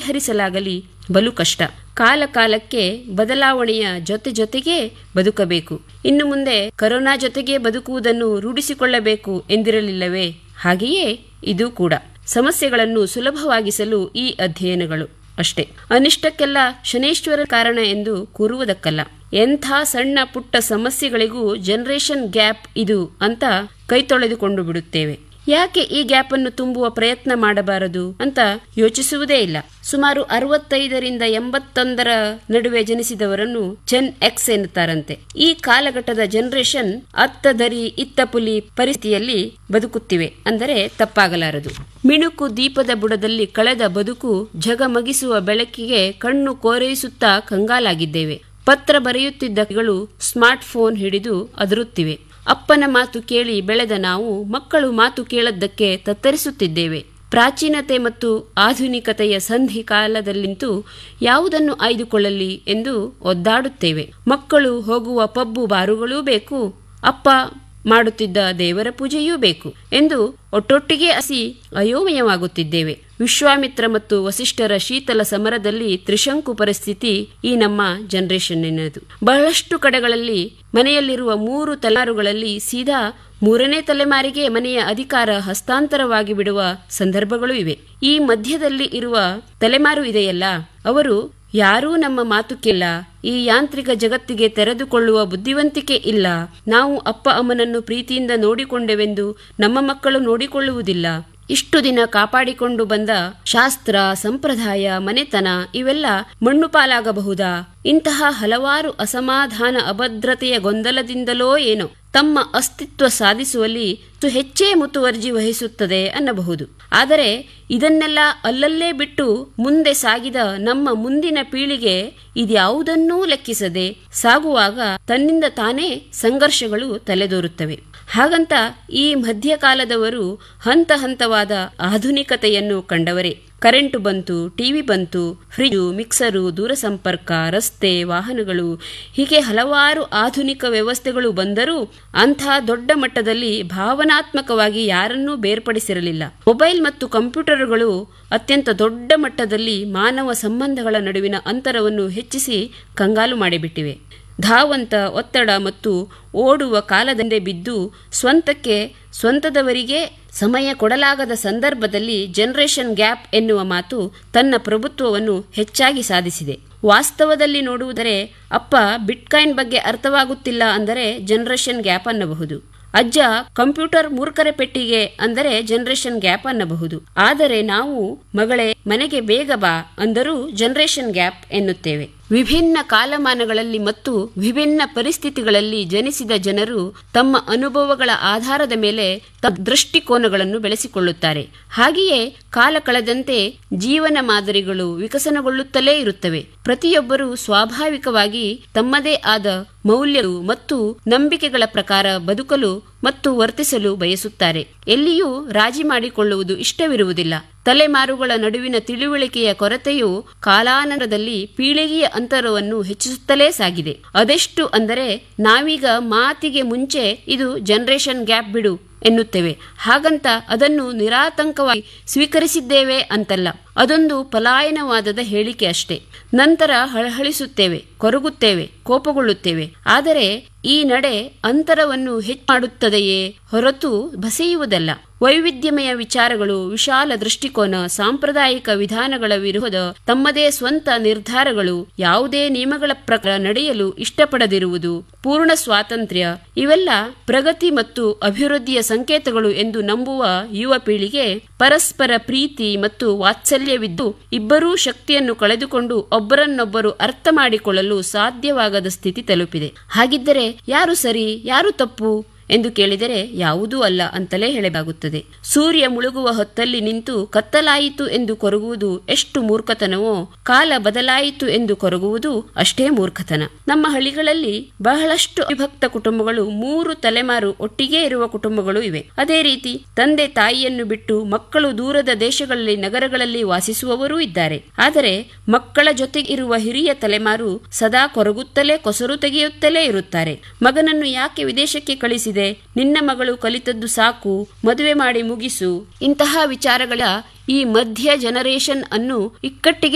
ಪರಿಹರಿಸಲಾಗಲಿ ಬಲು ಕಷ್ಟ ಕಾಲ ಕಾಲಕ್ಕೆ ಬದಲಾವಣೆಯ ಜೊತೆ ಜೊತೆಗೇ ಬದುಕಬೇಕು ಇನ್ನು ಮುಂದೆ ಕರೋನಾ ಜೊತೆಗೆ ಬದುಕುವುದನ್ನು ರೂಢಿಸಿಕೊಳ್ಳಬೇಕು ಎಂದಿರಲಿಲ್ಲವೇ ಹಾಗೆಯೇ ಇದು ಕೂಡ ಸಮಸ್ಯೆಗಳನ್ನು ಸುಲಭವಾಗಿಸಲು ಈ ಅಧ್ಯಯನಗಳು ಅಷ್ಟೇ ಅನಿಷ್ಟಕ್ಕೆಲ್ಲ ಶನೇಶ್ವರ ಕಾರಣ ಎಂದು ಕೂರುವುದಕ್ಕಲ್ಲ ಎಂಥ ಸಣ್ಣ ಪುಟ್ಟ ಸಮಸ್ಯೆಗಳಿಗೂ ಜನರೇಷನ್ ಗ್ಯಾಪ್ ಇದು ಅಂತ ಕೈ ತೊಳೆದುಕೊಂಡು ಬಿಡುತ್ತೇವೆ ಯಾಕೆ ಈ ಗ್ಯಾಪ್ ಅನ್ನು ತುಂಬುವ ಪ್ರಯತ್ನ ಮಾಡಬಾರದು ಅಂತ ಯೋಚಿಸುವುದೇ ಇಲ್ಲ ಸುಮಾರು ಅರವತ್ತೈದರಿಂದ ಎಂಬತ್ತೊಂದರ ನಡುವೆ ಜನಿಸಿದವರನ್ನು ಜೆನ್ ಎಕ್ಸ್ ಎನ್ನುತ್ತಾರಂತೆ ಈ ಕಾಲಘಟ್ಟದ ಜನರೇಷನ್ ಅತ್ತ ದರಿ ಇತ್ತ ಪುಲಿ ಪರಿಸ್ಥಿತಿಯಲ್ಲಿ ಬದುಕುತ್ತಿವೆ ಅಂದರೆ ತಪ್ಪಾಗಲಾರದು ಮಿಣುಕು ದೀಪದ ಬುಡದಲ್ಲಿ ಕಳೆದ ಬದುಕು ಝಗಮಗಿಸುವ ಬೆಳಕಿಗೆ ಕಣ್ಣು ಕೋರೈಸುತ್ತಾ ಕಂಗಾಲಾಗಿದ್ದೇವೆ ಪತ್ರ ಬರೆಯುತ್ತಿದ್ದ ಕೈಗಳು ಸ್ಮಾರ್ಟ್ ಫೋನ್ ಹಿಡಿದು ಅದರುತ್ತಿವೆ ಅಪ್ಪನ ಮಾತು ಕೇಳಿ ಬೆಳೆದ ನಾವು ಮಕ್ಕಳು ಮಾತು ಕೇಳದ್ದಕ್ಕೆ ತತ್ತರಿಸುತ್ತಿದ್ದೇವೆ ಪ್ರಾಚೀನತೆ ಮತ್ತು ಆಧುನಿಕತೆಯ ಸಂಧಿ ಕಾಲದಲ್ಲಿಂತೂ ಯಾವುದನ್ನು ಆಯ್ದುಕೊಳ್ಳಲಿ ಎಂದು ಒದ್ದಾಡುತ್ತೇವೆ ಮಕ್ಕಳು ಹೋಗುವ ಪಬ್ಬು ಬಾರುಗಳೂ ಬೇಕು ಅಪ್ಪ ಮಾಡುತ್ತಿದ್ದ ದೇವರ ಪೂಜೆಯೂ ಬೇಕು ಎಂದು ಒಟ್ಟೊಟ್ಟಿಗೆ ಹಸಿ ಅಯೋಮಯವಾಗುತ್ತಿದ್ದೇವೆ ವಿಶ್ವಾಮಿತ್ರ ಮತ್ತು ವಸಿಷ್ಠರ ಶೀತಲ ಸಮರದಲ್ಲಿ ತ್ರಿಶಂಕು ಪರಿಸ್ಥಿತಿ ಈ ನಮ್ಮ ಜನರೇಷನ್ನಿನದು ಬಹಳಷ್ಟು ಕಡೆಗಳಲ್ಲಿ ಮನೆಯಲ್ಲಿರುವ ಮೂರು ತಲೆಮಾರುಗಳಲ್ಲಿ ಸೀದಾ ಮೂರನೇ ತಲೆಮಾರಿಗೆ ಮನೆಯ ಅಧಿಕಾರ ಹಸ್ತಾಂತರವಾಗಿ ಬಿಡುವ ಸಂದರ್ಭಗಳು ಇವೆ ಈ ಮಧ್ಯದಲ್ಲಿ ಇರುವ ತಲೆಮಾರು ಇದೆಯಲ್ಲ ಅವರು ಯಾರೂ ನಮ್ಮ ಮಾತು ಕೇಳ ಈ ಯಾಂತ್ರಿಕ ಜಗತ್ತಿಗೆ ತೆರೆದುಕೊಳ್ಳುವ ಬುದ್ಧಿವಂತಿಕೆ ಇಲ್ಲ ನಾವು ಅಪ್ಪ ಅಮ್ಮನನ್ನು ಪ್ರೀತಿಯಿಂದ ನೋಡಿಕೊಂಡೆವೆಂದು ನಮ್ಮ ಮಕ್ಕಳು ನೋಡಿಕೊಳ್ಳುವುದಿಲ್ಲ ಇಷ್ಟು ದಿನ ಕಾಪಾಡಿಕೊಂಡು ಬಂದ ಶಾಸ್ತ್ರ ಸಂಪ್ರದಾಯ ಮನೆತನ ಇವೆಲ್ಲ ಮಣ್ಣು ಪಾಲಾಗಬಹುದಾ ಇಂತಹ ಹಲವಾರು ಅಸಮಾಧಾನ ಅಭದ್ರತೆಯ ಗೊಂದಲದಿಂದಲೋ ಏನೋ ತಮ್ಮ ಅಸ್ತಿತ್ವ ಸಾಧಿಸುವಲ್ಲಿ ಹೆಚ್ಚೇ ಮುತುವರ್ಜಿ ವಹಿಸುತ್ತದೆ ಅನ್ನಬಹುದು ಆದರೆ ಇದನ್ನೆಲ್ಲ ಅಲ್ಲಲ್ಲೇ ಬಿಟ್ಟು ಮುಂದೆ ಸಾಗಿದ ನಮ್ಮ ಮುಂದಿನ ಪೀಳಿಗೆ ಇದ್ಯಾವುದನ್ನೂ ಲೆಕ್ಕಿಸದೆ ಸಾಗುವಾಗ ತನ್ನಿಂದ ತಾನೇ ಸಂಘರ್ಷಗಳು ತಲೆದೋರುತ್ತವೆ ಹಾಗಂತ ಈ ಮಧ್ಯಕಾಲದವರು ಹಂತ ಹಂತವಾದ ಆಧುನಿಕತೆಯನ್ನು ಕಂಡವರೇ ಕರೆಂಟು ಬಂತು ಟಿವಿ ಬಂತು ಫ್ರಿಜು ಮಿಕ್ಸರು ದೂರಸಂಪರ್ಕ ರಸ್ತೆ ವಾಹನಗಳು ಹೀಗೆ ಹಲವಾರು ಆಧುನಿಕ ವ್ಯವಸ್ಥೆಗಳು ಬಂದರೂ ಅಂಥ ದೊಡ್ಡ ಮಟ್ಟದಲ್ಲಿ ಭಾವನಾತ್ಮಕವಾಗಿ ಯಾರನ್ನೂ ಬೇರ್ಪಡಿಸಿರಲಿಲ್ಲ ಮೊಬೈಲ್ ಮತ್ತು ಕಂಪ್ಯೂಟರ್ಗಳು ಅತ್ಯಂತ ದೊಡ್ಡ ಮಟ್ಟದಲ್ಲಿ ಮಾನವ ಸಂಬಂಧಗಳ ನಡುವಿನ ಅಂತರವನ್ನು ಹೆಚ್ಚಿಸಿ ಕಂಗಾಲು ಮಾಡಿಬಿಟ್ಟಿವೆ ಧಾವಂತ ಒತ್ತಡ ಮತ್ತು ಓಡುವ ಕಾಲದಂದೆ ಬಿದ್ದು ಸ್ವಂತಕ್ಕೆ ಸ್ವಂತದವರಿಗೆ ಸಮಯ ಕೊಡಲಾಗದ ಸಂದರ್ಭದಲ್ಲಿ ಜನರೇಷನ್ ಗ್ಯಾಪ್ ಎನ್ನುವ ಮಾತು ತನ್ನ ಪ್ರಭುತ್ವವನ್ನು ಹೆಚ್ಚಾಗಿ ಸಾಧಿಸಿದೆ ವಾಸ್ತವದಲ್ಲಿ ನೋಡುವುದರೆ ಅಪ್ಪ ಬಿಟ್ಕಾಯಿನ್ ಬಗ್ಗೆ ಅರ್ಥವಾಗುತ್ತಿಲ್ಲ ಅಂದರೆ ಜನರೇಷನ್ ಗ್ಯಾಪ್ ಅನ್ನಬಹುದು ಅಜ್ಜ ಕಂಪ್ಯೂಟರ್ ಮೂರ್ಖರ ಪೆಟ್ಟಿಗೆ ಅಂದರೆ ಜನರೇಷನ್ ಗ್ಯಾಪ್ ಅನ್ನಬಹುದು ಆದರೆ ನಾವು ಮಗಳೇ ಮನೆಗೆ ಬೇಗ ಬಾ ಅಂದರೂ ಜನರೇಷನ್ ಗ್ಯಾಪ್ ಎನ್ನುತ್ತೇವೆ ವಿಭಿನ್ನ ಕಾಲಮಾನಗಳಲ್ಲಿ ಮತ್ತು ವಿಭಿನ್ನ ಪರಿಸ್ಥಿತಿಗಳಲ್ಲಿ ಜನಿಸಿದ ಜನರು ತಮ್ಮ ಅನುಭವಗಳ ಆಧಾರದ ಮೇಲೆ ತಮ್ಮ ದೃಷ್ಟಿಕೋನಗಳನ್ನು ಬೆಳೆಸಿಕೊಳ್ಳುತ್ತಾರೆ ಹಾಗೆಯೇ ಕಾಲ ಕಳೆದಂತೆ ಜೀವನ ಮಾದರಿಗಳು ವಿಕಸನಗೊಳ್ಳುತ್ತಲೇ ಇರುತ್ತವೆ ಪ್ರತಿಯೊಬ್ಬರೂ ಸ್ವಾಭಾವಿಕವಾಗಿ ತಮ್ಮದೇ ಆದ ಮೌಲ್ಯಗಳು ಮತ್ತು ನಂಬಿಕೆಗಳ ಪ್ರಕಾರ ಬದುಕಲು ಮತ್ತು ವರ್ತಿಸಲು ಬಯಸುತ್ತಾರೆ ಎಲ್ಲಿಯೂ ರಾಜಿ ಮಾಡಿಕೊಳ್ಳುವುದು ಇಷ್ಟವಿರುವುದಿಲ್ಲ ತಲೆಮಾರುಗಳ ನಡುವಿನ ತಿಳುವಳಿಕೆಯ ಕೊರತೆಯು ಕಾಲಾನಂತರದಲ್ಲಿ ಪೀಳಿಗೆಯ ಅಂತರವನ್ನು ಹೆಚ್ಚಿಸುತ್ತಲೇ ಸಾಗಿದೆ ಅದೆಷ್ಟು ಅಂದರೆ ನಾವೀಗ ಮಾತಿಗೆ ಮುಂಚೆ ಇದು ಜನರೇಷನ್ ಗ್ಯಾಪ್ ಬಿಡು ಎನ್ನುತ್ತೇವೆ ಹಾಗಂತ ಅದನ್ನು ನಿರಾತಂಕವಾಗಿ ಸ್ವೀಕರಿಸಿದ್ದೇವೆ ಅಂತಲ್ಲ ಅದೊಂದು ಪಲಾಯನವಾದದ ಹೇಳಿಕೆ ಅಷ್ಟೇ ನಂತರ ಹಳಹಳಿಸುತ್ತೇವೆ ಕೊರಗುತ್ತೇವೆ ಕೋಪಗೊಳ್ಳುತ್ತೇವೆ ಆದರೆ ಈ ನಡೆ ಅಂತರವನ್ನು ಹೆಚ್ಚು ಮಾಡುತ್ತದೆಯೇ ಹೊರತು ಬಸೆಯುವುದಲ್ಲ ವೈವಿಧ್ಯಮಯ ವಿಚಾರಗಳು ವಿಶಾಲ ದೃಷ್ಟಿಕೋನ ಸಾಂಪ್ರದಾಯಿಕ ವಿಧಾನಗಳ ವಿರೋಧ ತಮ್ಮದೇ ಸ್ವಂತ ನಿರ್ಧಾರಗಳು ಯಾವುದೇ ನಿಯಮಗಳ ಪ್ರಕಾರ ನಡೆಯಲು ಇಷ್ಟಪಡದಿರುವುದು ಪೂರ್ಣ ಸ್ವಾತಂತ್ರ್ಯ ಇವೆಲ್ಲ ಪ್ರಗತಿ ಮತ್ತು ಅಭಿವೃದ್ಧಿಯ ಸಂಕೇತಗಳು ಎಂದು ನಂಬುವ ಯುವ ಪೀಳಿಗೆ ಪರಸ್ಪರ ಪ್ರೀತಿ ಮತ್ತು ವಾತ್ಸಲ್ಯವಿದ್ದು ಇಬ್ಬರೂ ಶಕ್ತಿಯನ್ನು ಕಳೆದುಕೊಂಡು ಒಬ್ಬರನ್ನೊಬ್ಬರು ಅರ್ಥ ಮಾಡಿಕೊಳ್ಳಲು ಸಾಧ್ಯವಾಗದ ಸ್ಥಿತಿ ತಲುಪಿದೆ ಹಾಗಿದ್ದರೆ ಯಾರು ಸರಿ ಯಾರು ತಪ್ಪು ಎಂದು ಕೇಳಿದರೆ ಯಾವುದೂ ಅಲ್ಲ ಅಂತಲೇ ಹೇಳಲಾಗುತ್ತದೆ ಸೂರ್ಯ ಮುಳುಗುವ ಹೊತ್ತಲ್ಲಿ ನಿಂತು ಕತ್ತಲಾಯಿತು ಎಂದು ಕೊರಗುವುದು ಎಷ್ಟು ಮೂರ್ಖತನವೋ ಕಾಲ ಬದಲಾಯಿತು ಎಂದು ಕೊರಗುವುದು ಅಷ್ಟೇ ಮೂರ್ಖತನ ನಮ್ಮ ಹಳ್ಳಿಗಳಲ್ಲಿ ಬಹಳಷ್ಟು ಅವಿಭಕ್ತ ಕುಟುಂಬಗಳು ಮೂರು ತಲೆಮಾರು ಒಟ್ಟಿಗೆ ಇರುವ ಕುಟುಂಬಗಳು ಇವೆ ಅದೇ ರೀತಿ ತಂದೆ ತಾಯಿಯನ್ನು ಬಿಟ್ಟು ಮಕ್ಕಳು ದೂರದ ದೇಶಗಳಲ್ಲಿ ನಗರಗಳಲ್ಲಿ ವಾಸಿಸುವವರೂ ಇದ್ದಾರೆ ಆದರೆ ಮಕ್ಕಳ ಜೊತೆಗೆ ಇರುವ ಹಿರಿಯ ತಲೆಮಾರು ಸದಾ ಕೊರಗುತ್ತಲೇ ಕೊಸರು ತೆಗೆಯುತ್ತಲೇ ಇರುತ್ತಾರೆ ಮಗನನ್ನು ಯಾಕೆ ವಿದೇಶಕ್ಕೆ ಕಳಿಸಿದೆ ನಿನ್ನ ಮಗಳು ಕಲಿತದ್ದು ಸಾಕು ಮದುವೆ ಮಾಡಿ ಮುಗಿಸು ಇಂತಹ ವಿಚಾರಗಳ ಈ ಮಧ್ಯ ಜನರೇಷನ್ ಅನ್ನು ಇಕ್ಕಟ್ಟಿಗೆ